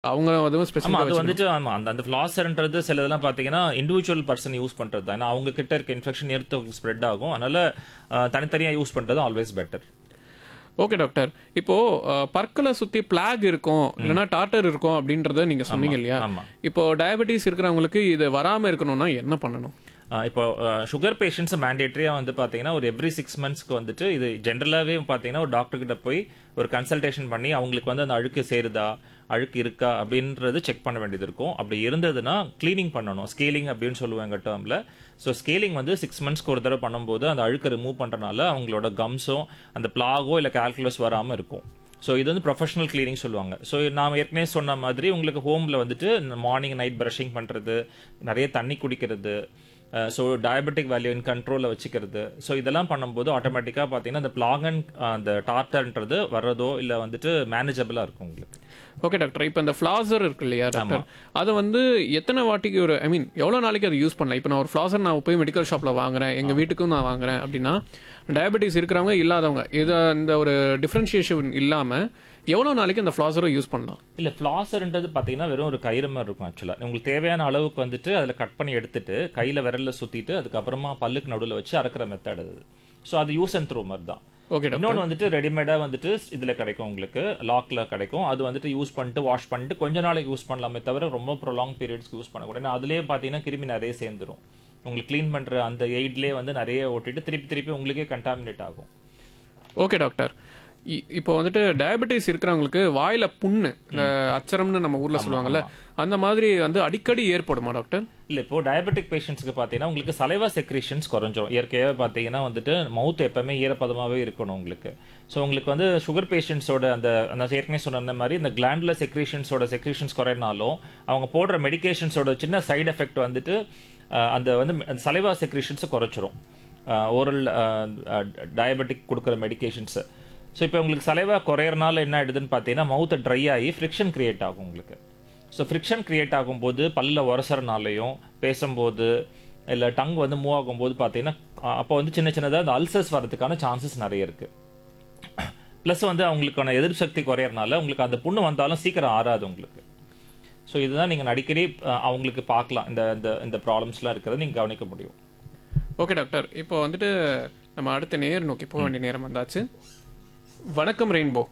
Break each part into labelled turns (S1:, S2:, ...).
S1: அவங்க அதுவும்
S2: ஆமா
S1: ஸ்பெசிஃபிக்காக
S2: அது வந்துட்டு ஆமா அந்த அந்த ஃபிளாசர்ன்றது சில இதெல்லாம் பாத்தீங்கன்னா இண்டிவிஜுவல் பர்சன் யூஸ் பண்றது தான் ஏன்னா அவங்க கிட்ட இருக்க இன்ஃபெக்ஷன் எடுத்து ஸ்ப்ரெட் ஆகும் அதனால அஹ், தனித்தனியா யூஸ் பண்றது ஆல்வேஸ் பெட்டர்
S1: ஓகே டாக்டர் இப்போ அஹ், பற்களை சுத்தி பிளாக் இருக்கும் இல்லைன்னா டாட்டர் இருக்கும் அப்படின்றத நீங்க சொன்னீங்க இல்லையா
S2: ஆமா
S1: இப்போ டயபெட்டிஸ் இருக்கிறவங்களுக்கு இது வராம இருக்கணும்னா என்ன பண்ணணும்
S2: ஆஹ் இப்போ சுகர் பேஷண்ட்ஸ் மேண்டேட்டரியா வந்து பாத்தீங்கன்னா ஒரு எவ்ரி சிக்ஸ் மந்த்ஸ்க்கு வந்துட்டு இது ஜென்ரலாவே பாத்தீங்கன்னா ஒரு டாக்டர் கிட்ட போய் ஒரு கன்சல்டேஷன் பண்ணி அவங்களுக்கு வந்து அந்த அழுக்கு சேருதா அழுக்கு இருக்கா அப்படின்றது செக் பண்ண வேண்டியது இருக்கும் அப்படி இருந்ததுன்னா க்ளீனிங் பண்ணணும் ஸ்கேலிங் அப்படின்னு சொல்லுவாங்க டேர்ம்ல ஸோ ஸ்கேலிங் வந்து சிக்ஸ் மந்த்ஸ்க்கு ஒரு தடவை பண்ணும்போது அந்த அழுக்கை ரிமூவ் பண்றதுனால அவங்களோட கம்ஸும் அந்த பிளாகோ இல்லை கால்குலஸ் வராம இருக்கும் ஸோ இது வந்து ப்ரொஃபஷனல் க்ளீனிங் சொல்லுவாங்க ஸோ நான் ஏற்கனவே சொன்ன மாதிரி உங்களுக்கு ஹோமில் வந்துட்டு மார்னிங் நைட் ப்ரஷிங் பண்ணுறது நிறைய தண்ணி குடிக்கிறது ஸோ டயபெட்டிக் வேல்யூ இன் கண்ட்ரோலில் வச்சுக்கிறது ஸோ இதெல்லாம் பண்ணும்போது ஆட்டோமேட்டிக்காக பார்த்தீங்கன்னா அந்த பிளாக் அண்ட் அந்த டார்டர்ன்றது வர்றதோ இல்லை வந்துட்டு மேனேஜபிளாக இருக்கும் உங்களுக்கு
S1: ஓகே டாக்டர் இப்போ இந்த ஃப்ளாசர் இருக்கு இல்லையா டாக்டர் அதை வந்து எத்தனை வாட்டிக்கு ஒரு ஐ மீன் எவ்வளோ நாளைக்கு அதை யூஸ் பண்ணலாம் இப்போ நான் ஒரு ஃப்ளாசர் நான் போய் மெடிக்கல் ஷாப்பில் வாங்குறேன் எங்கள் வீட்டுக்கும் நான் வாங்குறேன் அப்படின்னா டயபெட்டிஸ் இருக்கிறவங்க இல்லாதவங்க இதை இந்த ஒரு டிஃப்ரென்ஷியேஷன் இல்லாமல் எவ்வளோ நாளைக்கு அந்த ஃப்ளாசரை யூஸ் பண்ணலாம்
S2: இல்லை ஃப்ளாசர்ன்றது பார்த்தீங்கன்னா வெறும் ஒரு கயிறு மாதிரி இருக்கும் ஆக்சுவலாக உங்களுக்கு தேவையான அளவுக்கு வந்துட்டு அதில் கட் பண்ணி எடுத்துட்டு கையில் விரலில் சுற்றிட்டு அதுக்கப்புறமா பல்லுக்கு நடுவில் வச்சு அறக்கிற மெத்தட் அது ஸோ அது யூஸ் அண்ட் த்ரூ மாதிரி தான்
S1: ஓகே டாக்டர்
S2: இன்னொன்று வந்துட்டு ரெடிமேடா வந்துட்டு இதுல கிடைக்கும் உங்களுக்கு லாக்ல கிடைக்கும் அது வந்துட்டு யூஸ் பண்ணிட்டு வாஷ் பண்ணிட்டு கொஞ்ச நாளைக்கு யூஸ் பண்ணலாமே தவிர ரொம்ப ப்ரொலாங் பீரியட்ஸ்க்கு யூஸ் பண்ணக்கூடாது ஏன்னா அதுலயே பாத்தீங்கன்னா கிருமி நிறைய சேர்ந்துரும் உங்களுக்கு க்ளீன் பண்ற அந்த எய்ட்லயே வந்து நிறைய ஓட்டிட்டு திருப்பி திருப்பி உங்களுக்கே கண்டாமினேட் ஆகும்
S1: ஓகே டாக்டர் இ- இப்போ வந்துட்டு டயபெட்டிஸ் இருக்கிறவங்களுக்கு வாயில புண்ணு இந்த அச்சரம்னு நம்ம ஊர்ல சொல்லுவாங்கல்ல அந்த மாதிரி வந்து அடிக்கடி ஏற்படுமா டாக்டர்
S2: இல்ல இப்போ டயபெட்டிக் பேஷண்ட்ஸ்க்கு பாத்தீங்கன்னா உங்களுக்கு சலைவா செக்ரேஷன்ஸ் குறைஞ்சிரும் இயற்கையாவே பாத்தீங்கன்னா வந்துட்டு மவுத் எப்பவுமே ஈரப்பதமாவே இருக்கணும் உங்களுக்கு ஸோ உங்களுக்கு வந்து சுகர் பேஷண்ட்ஸோட அந்த அந்த ஏற்கனவே சொன்ன மாதிரி இந்த கிளாண்டுலர் செக்ரேஷன்ஸோட செக்ரேஷன்ஸ் குறையினாலும் அவங்க போடுற மெடிகேஷன்ஸோட சின்ன சைடு எஃபெக்ட் வந்துட்டு அஹ், அந்த வந்து சலைவா செக்ரேஷன்ஸை குறைச்சிரும் ஓரல் டயபெட்டிக் கொடுக்குற மெடிகேஷன்ஸை ஸோ இப்போ உங்களுக்கு சலைவா குறையறனால என்ன ஆயிடுதுன்னு பார்த்தீங்கன்னா மவுத்தை ட்ரை ஆகி ஃப்ரிக்ஷன் கிரியேட் ஆகும் உங்களுக்கு ஸோ ஃப்ரிக்ஷன் கிரியேட் ஆகும்போது பல்ல உரசறனாலையும் பேசும்போது இல்லை டங் வந்து மூவ் ஆகும்போது பார்த்தீங்கன்னா அ- அப்போ வந்து சின்ன சின்னதாக அந்த அல்சர்ஸ் வரதுக்கான சான்சஸ் நிறைய இருக்கு ப்ளஸ் வந்து அவங்களுக்கான எதிர்ப்பு சக்தி குறையறனால உங்களுக்கு அந்த புண்ணு வந்தாலும் சீக்கிரம் ஆறாது உங்களுக்கு ஸோ இதுதான் நீங்கள் அடிக்கடி அ, அவங்களுக்கு பார்க்கலாம் இந்த இந்த இந்த ப்ராப்ளம்ஸ்லாம் இருக்கிறத நீங்கள் கவனிக்க முடியும்
S1: ஓகே டாக்டர் இப்போ வந்துட்டு நம்ம அடுத்த நேர் நோக்கி போக வேண்டிய நேரம் வந்தாச்சு வணக்கம் ரெயின்போ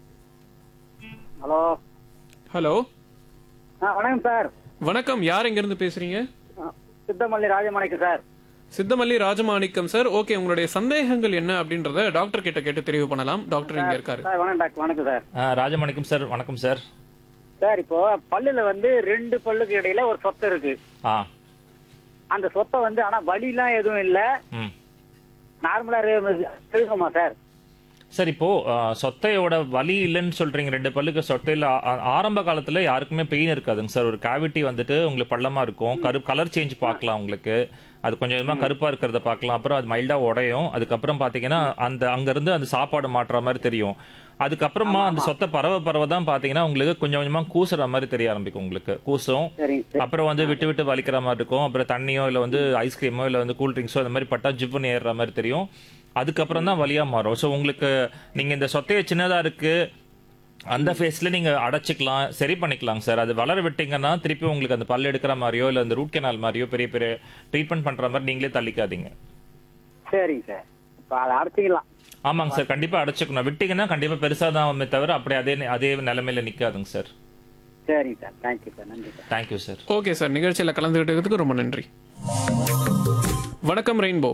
S3: ஹலோ
S1: ஹலோ
S3: ஆ வணக்கம் சார்
S1: வணக்கம் யார் எங்க இருந்து பேசுறீங்க
S3: ஆ, Sithamalli Rajamanickam sir
S1: Sithamalli Rajamanickam sir okay உங்களுடைய சந்தேகங்கள் என்ன அப்படின்றத டாக்டர் கிட்ட கேட்டு தெரிவு பண்ணலாம் டாக்டர் இங்க இருக்காரு
S3: சார் வணக்கம் டாக்டர் வணக்கம் சார்
S2: அ, ராஜமாணிக்கம் சார் வணக்கம் சார்
S3: சார் இப்போ பல்லுல வந்து ரெண்டு பல்லுக்கு இடையில ஒரு சொத்தை இருக்கு
S2: ஆ
S3: அந்த சொத்தை வந்து ஆனா வலிலாம் எதுவும் இல்ல
S2: ம்
S3: நார்மலா இருக்குமா சார்
S2: சார் இப்போ அஹ், சொத்தையோட வலி இல்லைன்னு சொல்றீங்க ரெண்டு பல்லுக்கு சொத்தையில ஆ- ஆ- ஆரம்ப காலத்துல யாருக்குமே பெயின் இருக்காதுங்க சார் ஒரு கேவிட்டி வந்துட்டு உங்களுக்கு பள்ளமா இருக்கும் கரு கலர் சேஞ்ச் பார்க்கலாம் உங்களுக்கு அது கொஞ்சம் கொஞ்சமா கருப்பா இருக்கிறத பார்க்கலாம் அப்புறம் அது மைல்டா உடையும் அதுக்கப்புறம் பாத்தீங்கன்னா அந்த அங்க இருந்து அந்த சாப்பாடு மாட்டுற மாதிரி தெரியும் அதுக்கப்புறமா அந்த சொத்தை பரவ பரவ தான் பாத்தீங்கன்னா உங்களுக்கு கொஞ்சம் கொஞ்சமா கூசுற மாதிரி தெரிய ஆரம்பிக்கும் உங்களுக்கு கூசும்
S3: சரிங்க சார்
S2: அப்புறம் வந்து விட்டு விட்டு வலிக்கிற மாதிரி இருக்கும் அப்புறம் தண்ணியோ இல்லை வந்து ஐஸ்கிரீமோ இல்லை வந்து கூல் ட்ரிங்க்ஸோ அந்த மாதிரி பட்டா ஜிப்புன்னு ஏறுற மாதிரி தெரியும் அதுக்கப்புறம் தான் வலியா மாறும் ஸோ உங்களுக்கு நீங்க இந்த சொத்தைய சின்னதா இருக்கு அந்த ஃபேஸ்ல நீங்க அடைச்சிக்கலாம் சரி பண்ணிக்கலாம் சார் அது வளர விட்டீங்கன்னா திருப்பி உங்களுக்கு அந்த பல் எடுக்கிற மாதிரியோ இல்லை அந்த ரூட் கெனால் மாதிரியோ பெரிய பெரிய ட்ரீட்மெண்ட் பண்ற மாதிரி நீங்களே தள்ளிக்காதீங்க
S3: சரிங்க சார் இப்போ அதை அடைச்சிக்கலாம்
S2: ஆமாங்க சார் கண்டிப்பா அடைச்சிக்கணும் விட்டீங்கன்னா கண்டிப்பா பெருசா தான் தவிர அப்படியே அதே அதே நிலைமையில நிக்காதுங்க சார்
S3: சரிங்க சார் தேங்க்யூ சார் நன்றி sir
S2: thank you sir
S1: okay sir நிகழ்ச்சியில கலந்துகிட்டதுக்கு ரொம்ப நன்றி வணக்கம் ரெயின்போ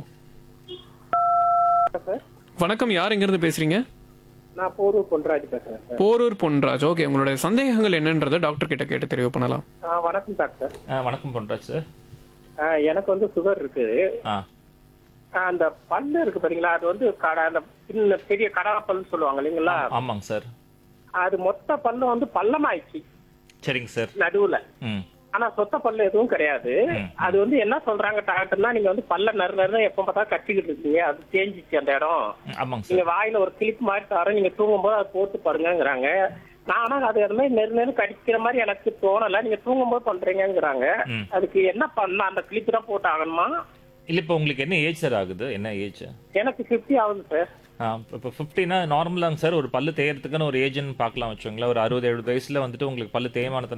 S4: சார்
S1: வணக்கம் யார் எங்க இருந்து பேசுறீங்க
S4: நான் போரூர் பொன்ராஜ் பேசுறேன் சார்
S1: போரூர் பொன்ராஜ் ஓகே உங்களுடைய சந்தேகங்கள் என்னன்றதை டாக்டர் கிட்ட கேட்டு தெரிவு பண்ணலாம்
S4: ஆ, வணக்கம் டாக்டர்
S2: வணக்கம் பண்றாச்சு சார்
S4: ஆ, எனக்கு வந்து சுகர் இருக்குது
S2: ஆ
S4: ஆ, அந்த பல்லு இருக்கு பாத்தீங்களா அது வந்து கடை அந்த சின்ன பெரிய கடா பல்லு சொல்லுவாங்க இல்லைங்களா
S2: ஆமாங்க சார்
S4: அது மொத்த பல்லு வந்து பள்ளமாயிடுச்சு
S2: சரிங்க சார்
S4: நடுவுல
S2: ம்
S4: ஆனா சொத்த பல்லு எதுவும் கிடையாது அது வந்து என்ன சொல்றாங்க டாக்டர்னா நீங்க வந்து பல்ல நறு நறு எப்ப பார்த்தா கட்டிக்கிட்டு இருக்கீங்க அது தேஞ்சிச்சு அந்த இடம்
S2: ஆமாங்க சார்
S4: நீங்க வாயில ஒரு கிளிப் மாதிரி தர நீங்க தூங்கும்போது அதை போட்டு பாருங்கங்கிறாங்க நான் ஆனா அது அது மாதிரி நெரு நெரு கடிக்கிற மாதிரி எனக்கு தோணல நீங்க தூங்கும்போது பண்றீங்கங்கிறாங்க
S2: ம்.
S4: அதுக்கு என்ன பண்ணலாம் அந்த கிளிப் தான் போட்டு ஆகணுமா
S2: இல்ல இப்போ உங்களுக்கு என்ன ஏஜ் சார் ஆகுது என்ன ஏஜ்
S4: எனக்கு 50 ஆகுது சார்
S2: இப்போ ஃபிஃப்டினா நார்மலாங்க சார் ஒரு பல்லு தேயறதுக்குன்னு ஒரு ஏஜ்னு பார்க்கலாம் வச்சுங்களேன் ஒரு அறுபது எழுபது வயசுல வந்துட்டு உங்களுக்கு பல்லு தேய்மானத்தை